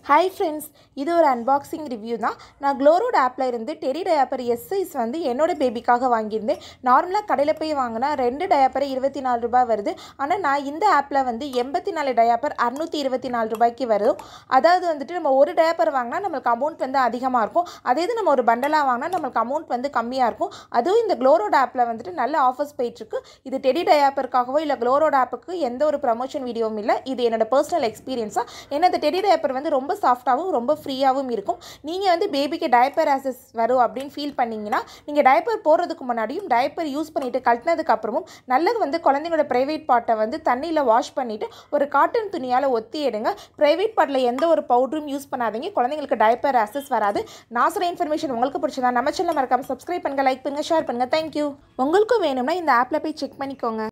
hi friends இது ஒரு unboxing review தான் நான் க்ளோரோட் ஆப்பில் இருந்து டெரி டயாப்பர் எஸ் சைஸ் வந்து என்னோட பேபிக்காக வாங்கியிருந்தேன் நார்மலாக கடையில் போய் வாங்கினா ரெண்டு டயாப்பர் இருபத்தி நாலு ரூபாய் வருது ஆனால் நான் இந்த ஆப்பில் வந்து எண்பத்தி நாலு டயாப்பர் அறுநூற்றி இருபத்தி நாலு ரூபாய்க்கு வரும் அதாவது வந்துட்டு நம்ம ஒரு டயாப்பர் வாங்கினா நம்மளுக்கு அமௌண்ட் வந்து அதிகமாக இருக்கும் அதே இது நம்ம ஒரு பண்டலாக வாங்கினா நம்மளுக்கு அமௌண்ட் வந்து கம்மியாக இருக்கும் அதுவும் இந்த க்ளோரோட் ஆப்பில் வந்துட்டு நல்ல ஆஃபர்ஸ் போயிட்டுருக்கு இது டெடி டயாப்பருக்காகவோ இல்லை க்ளோரோட் ஆப்புக்கு எந்த ஒரு ப்ரமோஷன் வீடியோவும் இல்லை இது என்னோட பர்சனல் எக்ஸ்பீரியன்ஸாக ஏன்னா இந்த டெடி டயப்பர் வந்து ரொம்ப சாஃப்டாகவும் ரொம்ப ஃப்ரீயாகவும் இருக்கும் நீங்கள் வந்து பேபிக்கு டயப்பர் ஆசஸ் வரும் அப்படின்னு ஃபீல் பண்ணீங்கன்னா நீங்கள் டயப்பர் போடுறதுக்கு முன்னாடியும் டயப்பர் யூஸ் பண்ணிவிட்டு கழட்டினதுக்கு அப்புறமும் நல்லது வந்து குழந்தைங்களோட ப்ரைவேட் பார்ட்டை வந்து தண்ணியில் வாஷ் பண்ணிவிட்டு ஒரு காட்டன் துணியால் ஒத்தி எடுங்க ப்ரைவேட் பார்ட்டில் எந்த ஒரு பவுடரும் யூஸ் பண்ணாதீங்க குழந்தைங்களுக்கு டயப்பர் ஆசஸ் வராது நான் சொல்ல இன்ஃபர்மேஷன் உங்களுக்கு பிடிச்சதா நம்ம சேனல் மறக்காம சப்ஸ்கிரைப் பண்ணுங்கள் லைக் பண்ணுங்கள் ஷேர் பண்ணுங்கள் தேங்க்யூ உங்களுக்கும் வேணும்னா இந்த ஆப்பில் போய் செக் பண்ணிக்கோங்க